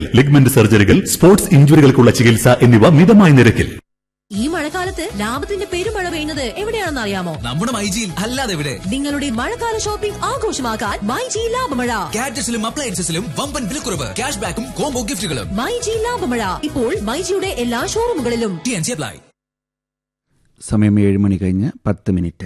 ligament സർജറികൾ sports ഇഞ്ചുറികൾക്കുള്ള ചികിത്സ എന്നിവ മിതമായ നിരക്കിൽ ഈ മഴക്കാലത്ത് ലാഭത്തിന്റെ പെരുമഴ പെയ്യുന്നത് എവിടെയാണെന്ന് അറിയാമോ നമ്മുടെ മൈജിയിൽ അല്ലാതെ എവിടെ നിങ്ങളുടെ മഴക്കാല ഷോപ്പിംഗ് ആഘോഷമാക്കാൻ മൈജി ലാഭമഴ ഗാഡ്ജറ്റ്സിലും അപ്ലയൻസസിലും വമ്പൻ വിലക്കുറവ് ക്യാഷ് ബാക്കും കോംബോ ഗിഫ്റ്റുകളും മൈജി ലാഭമഴ ഇപ്പോൾ മൈജിയുടെ എല്ലാ ഷോറൂമുകളിലും ടി എൻ സി അപ്ലൈ സമയം ഏഴ് മണി കഴിഞ്ഞ് പത്ത് മിനിറ്റ്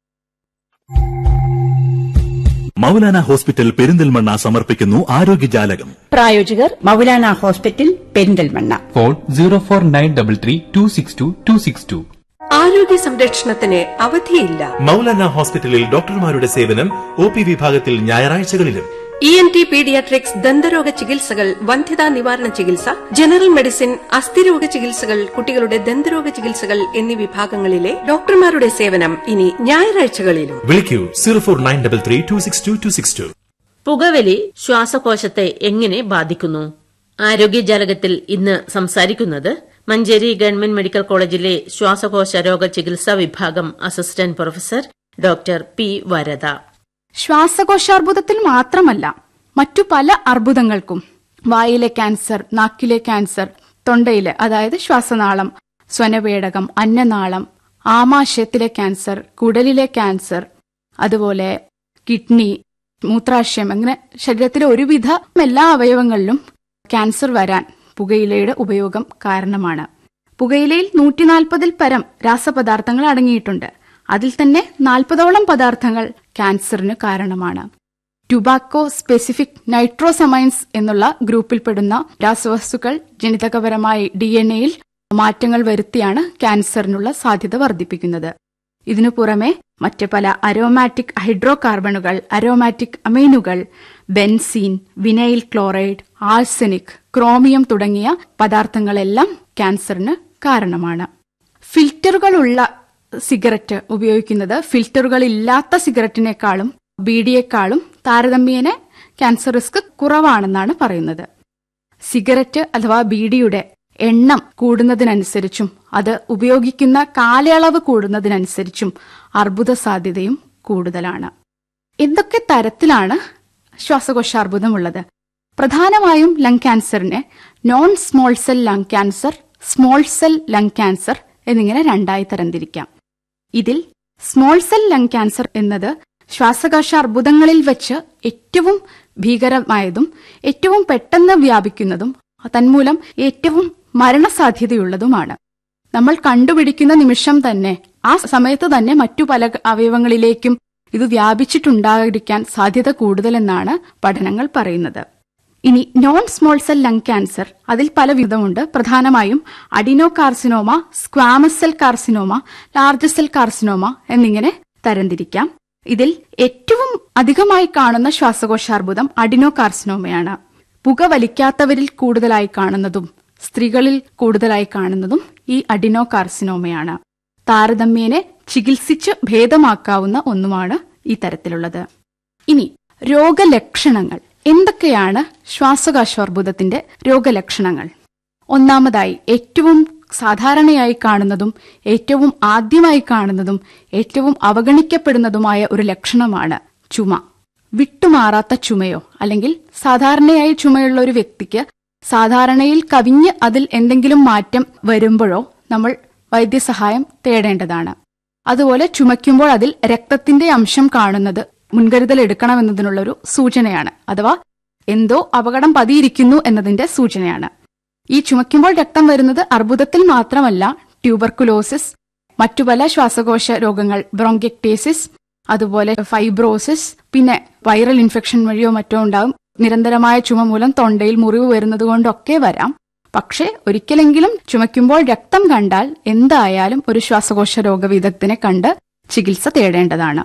മൗലാന ഹോസ്പിറ്റൽ പെരിന്തൽമണ്ണ സമർപ്പിക്കുന്നു ആരോഗ്യജാലകം പ്രായോജകർ Moulana hospital Perinthalmanna phone zero four nine double three two six two two six two ആരോഗ്യ സംരക്ഷണത്തിന് അവധിയില്ല മൗലാന ഹോസ്പിറ്റലിൽ ഡോക്ടർമാരുടെ സേവനം ഒ പി വിഭാഗത്തിൽ ഞായറാഴ്ചകളിലും ഇ എൻ ടി പീഡിയാട്രിക്സ് ദന്തരോഗ ചികിത്സകൾ വന്ധ്യതാ നിവാരണ ചികിത്സ ജനറൽ മെഡിസിൻ അസ്ഥിരോഗ ചികിത്സകൾ കുട്ടികളുടെ ദന്തരോഗ ചികിത്സകൾ എന്നീ വിഭാഗങ്ങളിലെ ഡോക്ടർമാരുടെ സേവനം ഇനി ഞായറാഴ്ചകളിലും വിളിക്കൂ zero four nine double three two six two two six two പുകവലി ശ്വാസകോശത്തെ എങ്ങനെ ബാധിക്കുന്നു ആരോഗ്യജാലകത്തിൽ ഇന്ന് സംസാരിക്കുന്നത് മഞ്ചേരി ഗവൺമെന്റ് മെഡിക്കൽ കോളേജിലെ ശ്വാസകോശ രോഗ ചികിത്സാ വിഭാഗം assistant professor doctor P Varada ശ്വാസകോശാർബുദത്തിൽ മാത്രമല്ല മറ്റു പല അർബുദങ്ങൾക്കും വായിലെ ക്യാൻസർ നാക്കിലെ ക്യാൻസർ തൊണ്ടയിലെ അതായത് ശ്വാസനാളം സ്വനപേടകം അന്നനാളം ആമാശയത്തിലെ ക്യാൻസർ കുടലിലെ ക്യാൻസർ അതുപോലെ കിഡ്നി മൂത്രാശയം അങ്ങനെ ശരീരത്തിലെ ഒരുവിധ എല്ലാ അവയവങ്ങളിലും ക്യാൻസർ വരാൻ പുകയിലയുടെ ഉപയോഗം കാരണമാണ് പുകയിലയിൽ നൂറ്റി നാൽപ്പതിൽ പരം രാസപദാർത്ഥങ്ങൾ അടങ്ങിയിട്ടുണ്ട് അതിൽ തന്നെ നാൽപ്പതോളം പദാർത്ഥങ്ങൾ ക്യാൻസറിന് കാരണമാണ് ടുബാക്കോ സ്പെസിഫിക് നൈട്രോസമൈൻസ് എന്നുള്ള ഗ്രൂപ്പിൽപ്പെടുന്ന രാസവസ്തുക്കൾ ജനിതകപരമായി ഡി എൻ എയിൽ മാറ്റങ്ങൾ വരുത്തിയാണ് ക്യാൻസറിനുള്ള സാധ്യത വർദ്ധിപ്പിക്കുന്നത് ഇതിനു പുറമെ മറ്റ് പല അരോമാറ്റിക് ഹൈഡ്രോ കാർബണുകൾ അരോമാറ്റിക് അമൈനുകൾ benzene vinyl chloride arsenic chromium തുടങ്ങിയ പദാർത്ഥങ്ങളെല്ലാം ക്യാൻസറിന് കാരണമാണ് ഫിൽറ്ററുകളുള്ള സിഗരറ്റ് ഉപയോഗിക്കുന്നത് ഫിൽറ്ററുകൾ ഇല്ലാത്ത സിഗരറ്റിനേക്കാളും ബീഡിയേക്കാളും താരതമ്യേന ക്യാൻസർ റിസ്ക് കുറവാണെന്നാണ് പറയുന്നത് സിഗരറ്റ് അഥവാ ബീഡിയുടെ എണ്ണം കൂടുന്നതിനനുസരിച്ചും അത് ഉപയോഗിക്കുന്ന കാലയളവ് കൂടുന്നതിനനുസരിച്ചും അർബുദ സാധ്യതയും കൂടുതലാണ് എന്തൊക്കെ തരത്തിലാണ് ശ്വാസകോശാർബുദമുള്ളത് പ്രധാനമായും ലങ് ക്യാൻസറിനെ non small cell lung cancer small cell lung cancer എന്നിങ്ങനെ രണ്ടായി തരംതിരിക്കാം ഇതിൽ സ്മോൾ സെൽ ലങ് ക്യാൻസർ എന്നത് ശ്വാസകോശ അർബുദങ്ങളിൽ വെച്ച് ഏറ്റവും ഭീകരമായതും ഏറ്റവും പെട്ടെന്ന് വ്യാപിക്കുന്നതും തന്മൂലം ഏറ്റവും മരണസാധ്യതയുള്ളതുമാണ് നമ്മൾ കണ്ടുപിടിക്കുന്ന നിമിഷം തന്നെ ആ സമയത്ത് തന്നെ മറ്റു പല അവയവങ്ങളിലേക്കും ഇത് വ്യാപിച്ചിട്ടുണ്ടായിരിക്കാൻ സാധ്യത കൂടുതലെന്നാണ് പഠനങ്ങൾ പറയുന്നത് ഇനി non small cell lung cancer അതിൽ പല വിധമുണ്ട് പ്രധാനമായും adenocarcinoma squamous cell carcinoma large cell carcinoma എന്നിങ്ങനെ തരംതിരിക്കാം ഇതിൽ ഏറ്റവും അധികമായി കാണുന്ന ശ്വാസകോശാർബുദം അഡിനോ കാർസിനോമയാണ് പുക വലിക്കാത്തവരിൽ കൂടുതലായി കാണുന്നതും സ്ത്രീകളിൽ കൂടുതലായി കാണുന്നതും ഈ അഡിനോ കാർസിനോമയാണ് താരതമ്യേനെ ചികിത്സിച്ച് ഭേദമാക്കാവുന്ന ഒന്നുമാണ് ഈ തരത്തിലുള്ളത് ഇനി രോഗലക്ഷണങ്ങൾ എന്തൊക്കെയാണ് ശ്വാസകോശാർബുദത്തിന്റെ രോഗലക്ഷണങ്ങൾ ഒന്നാമതായി ഏറ്റവും സാധാരണയായി കാണുന്നതും ഏറ്റവും ആദ്യമായി കാണുന്നതും ഏറ്റവും അവഗണിക്കപ്പെടുന്നതുമായ ഒരു ലക്ഷണമാണ് ചുമ വിട്ടുമാറാത്ത ചുമയോ അല്ലെങ്കിൽ സാധാരണയായി ചുമയുള്ള ഒരു വ്യക്തിക്ക് സാധാരണയിൽ കവിഞ്ഞ് അതിൽ എന്തെങ്കിലും മാറ്റം വരുമ്പോഴോ നമ്മൾ വൈദ്യസഹായം തേടേണ്ടതാണ് അതുപോലെ ചുമയ്ക്കുമ്പോൾ അതിൽ രക്തത്തിന്റെ അംശം കാണുന്നത് മുൻകരുതൽ എടുക്കണമെന്നതിനുള്ളൊരു സൂചനയാണ് അഥവാ എന്തോ അപകടം പതിയിരിക്കുന്നു എന്നതിന്റെ സൂചനയാണ് ഈ ചുമയ്ക്കുമ്പോൾ രക്തം വരുന്നത് അർബുദത്തിൽ മാത്രമല്ല ട്യൂബർക്കുലോസിസ് മറ്റു പല ശ്വാസകോശ രോഗങ്ങൾ ബ്രോങ്കെക്ടേസിസ് അതുപോലെ ഫൈബ്രോസിസ് പിന്നെ വൈറൽ ഇൻഫെക്ഷൻ വഴിയോ മറ്റോ ഉണ്ടാവും നിരന്തരമായ ചുമ മൂലം തൊണ്ടയിൽ മുറിവ് വരുന്നത് കൊണ്ടൊക്കെ വരാം പക്ഷേ ഒരിക്കലെങ്കിലും ചുമയ്ക്കുമ്പോൾ രക്തം കണ്ടാൽ എന്തായാലും ഒരു ശ്വാസകോശ രോഗവിദഗ്ധനെ കണ്ട് ചികിത്സ തേടേണ്ടതാണ്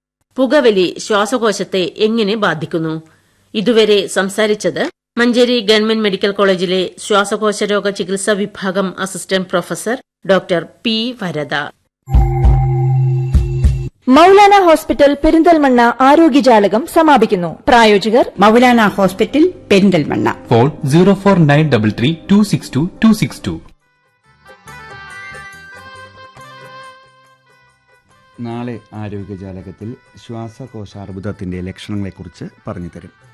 പുകവലി ശ്വാസകോശത്തെ എങ്ങനെ ബാധിക്കുന്നു ഇതുവരെ സംസാരിച്ചത് മഞ്ചേരി ഗവൺമെന്റ് മെഡിക്കൽ കോളേജിലെ ശ്വാസകോശ രോഗ ചികിത്സാ വിഭാഗം assistant professor doctor P Varada Moulana hospital Perinthalmanna ആരോഗ്യജാലകം സമാപിക്കുന്നു പ്രായോജകർ Moulana hospital Perinthalmanna phone zero four nine double three two six two two six two നാളെ ആരോഗ്യജാലകത്തിൽ ശ്വാസകോശാർബുദത്തിന്റെ ലക്ഷണങ്ങളെക്കുറിച്ച് പറഞ്ഞു തരും